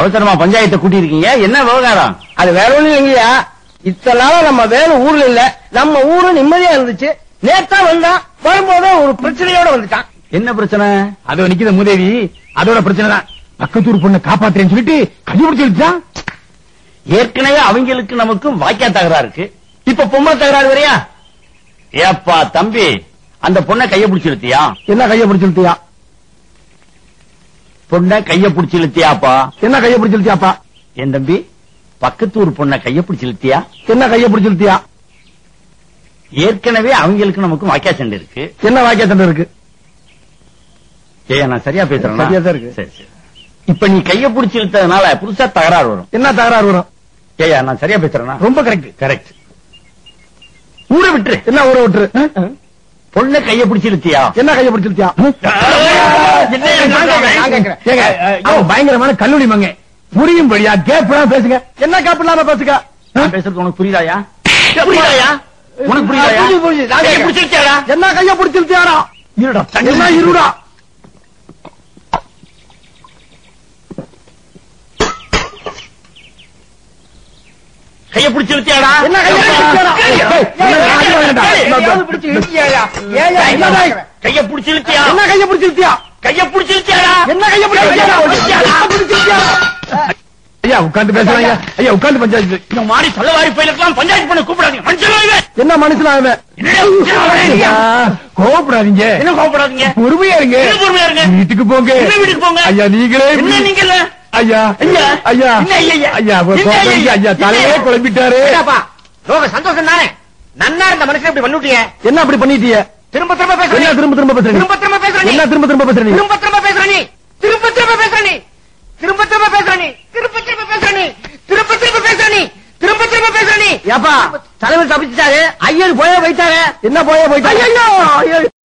அவசரமா பஞ்சாயத்தை கூட்டி இருக்கீங்க என்ன விவகாரம் அது வேற ஒண்ணும் இல்லைங்கய்யா இத்தனை நாளா நம்ம வேலை ஊர்ல இல்ல நம்ம ஊரு நிம்மதியா இருந்துச்சு நேத்தா வந்தான் வரும்போதே ஒரு பிரச்சனையோட வந்துட்டான் என்ன பிரச்சனை அதோ நிக்கித மூதேவி அதோட பிரச்சனை தான் பக்கத்தூர் பொண்ணை காப்பாத்துறேன்னு சொல்லிட்டு கண்டுபிடிச்சு வச்சுட்டான் ஏற்கனவே அவங்களுக்கு நமக்கு வாக்கியா தகராறு இருக்கு இப்ப பொம்மை தகராறு வரையா ஏப்பா தம்பி அந்த பொண்ணை கைய பிடிச்சு இழுத்தியா என்ன கைய பிடிச்சு இழுத்தியா பொண்ணை கைய பிடிச்சு இழுத்தியாப்பா என்ன கைய பிடிச்சு இழுத்தியாப்பா என் தம்பி பக்கத்தூர் பொண்ணை கைய பிடிச்சு இழுத்தியா என்ன கைய பிடிச்சு இழுத்தியா ஏற்கனவே அவங்களுக்கு நமக்கு வாக்கியா சண்டை இருக்கு என்ன வாக்கிய தண்டை இருக்கு ஏய்யா நான் சரியா பேசுறேன் சரியா தான் இருக்கு. சரி சரி இப்ப நீ கைய பிடிச்சு இழுத்ததுனால புதுசா தகராறு வரும் என்ன தகராறு வரும் ஏய்யா நான் சரியா பேசுறேனா ரொம்ப கரெக்ட் கரெக்ட் ஊரை விட்டுரு என்ன ஊற விட்டுரு பொண்ணை கைய பிடிச்சு இழுத்தியா என்ன கைய பிடிச்சு இழுத்தியா நான் கேக்குறேன். ஏங்க, அவன் பயங்கரமான கல்லூரி மங்க புரியும்படியா கேப் பேசுங்க என்ன கேப் இல்லாம பேசுங்க நான் பேசுறது உனக்கு புரியுதாயா புரியுதாயா உனக்கு புரியுதாயா புரியுது, புரியுது. நான் கைய கேக்குறேன். பிடிச்சு இழுத்தியாடா என்ன கைய பிடிச்சு இழுத்தியாரா இருடா என்ன இருடா கைய பிடிச்சு இழுத்தியாடா என்ன கைய பிடிச்சு இழுத்தியாடா? ஏய், என்ன அடி வாங்கிட்டா? எதையாவது பிடிச்சு இழுத்தியாயா? ஏயா என்ன என்ன டேய்? கைய பிடிச்சு இழுத்தியா என்ன கைய பிடிச்சு இழுத்தியா கைய பிடிச்சு இழுத்தியாடா என்ன கைய பிடிச்சு இழுத்தியாரா? என்ன பிடிச்சு இழுத்தியாரா? ஐயா உட்கார்ந்து பேசுறாங்க ஐயா உட்கார்ந்து பஞ்சாயத்து இந்த மாதிரி சொல்லவாரி போயிருக்கலாம் பஞ்சாயத்து பண்ண கூப்பிடாதீங்க மனுஷன் என்ன மனுஷனா அவன் ஐயா, கோவப்படாதீங்க என்ன கோவப்படாதீங்க பொறுமையா இருங்க என்ன பொறுமையா இருங்க? வீட்டுக்கு போங்க என்ன வீட்டுக்கு போங்க? ஐயா நீங்களே என்ன நீங்க இல்ல ஐயா ஐயா. ஐயா என்ன ஐயா? ஐயா என்ன கோபம் ஐயா? ஐயா தலையே என்ன? குழம்பிட்டாரு என்னப்பா லோக சந்தோஷம் தானே நன்னா இருந்த மனுஷன் இப்படி பண்ணிட்டீங்க என்ன அப்படி பண்ணிட்டீங்க திரும்ப திரும்ப என்ன பேசுறீங்க திரும்ப திரும்ப பேசுறீங்க திரும்ப திரும்ப பேசுற நீ என்ன திரும்ப திரும்ப பேசுறீங்க திரும்ப திரும்ப பேசுற நீ திரும்ப திரும்ப பேசுற நீ திரும்ப திரும்ப பேசுற நீ திரும்ப திரும்ப பேசுற நீ திரும்ப திரும்ப பேசுற நீ திரும்ப திரும்ப பேசுற நீ ஏப்பா தலைவர் தப்பிச்சிட்டாரு ஐயர் போய போயிட்டாரு என்ன போய போயிட்டாரு ஐயோ